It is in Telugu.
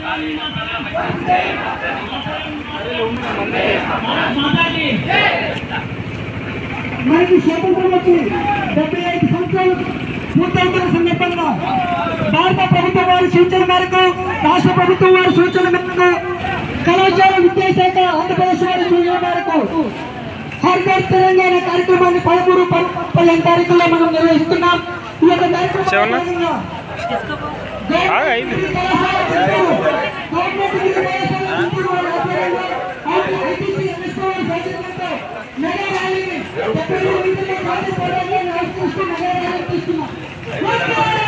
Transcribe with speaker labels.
Speaker 1: మనకి స్వాతంత్రం వచ్చి డెబ్బై ఐదు సంవత్సరాలు పూర్తవుతున్న సందర్భంగా భారత ప్రభుత్వం వారి సూచన మేరకు రాష్ట్ర ప్రభుత్వం వారి సూచన మేరకు కళాశాల విద్యాశాఖ ఆంధ్రప్రదేశ్ వారి సూచన మేరకు హర్ ఘర్ తెలంగాణ కార్యక్రమాన్ని పదమూడు ప- పదిహేను తారీఖుల్లో మనం నిర్వహిస్తున్నాం ఈ యొక్క కార్యక్రమంలో
Speaker 2: శివన్న?
Speaker 1: భాగంగా
Speaker 2: ఆ, అయింది.
Speaker 1: గవర్నమెంట్ డిగ్రీ కళాశాల చిత్తూరు వారి ఆధ్వర్యంలో ఐటీసీ ఎంఎస్ఓ వారి సౌజన్యంతో మెగా ర్యాలీని డెబ్బై ఐదు మీటర్ల గాంధీ పర్వాన్ని ఆవిష్కరిస్తూ మెగా ర్యాలీ తీస్తున్నాం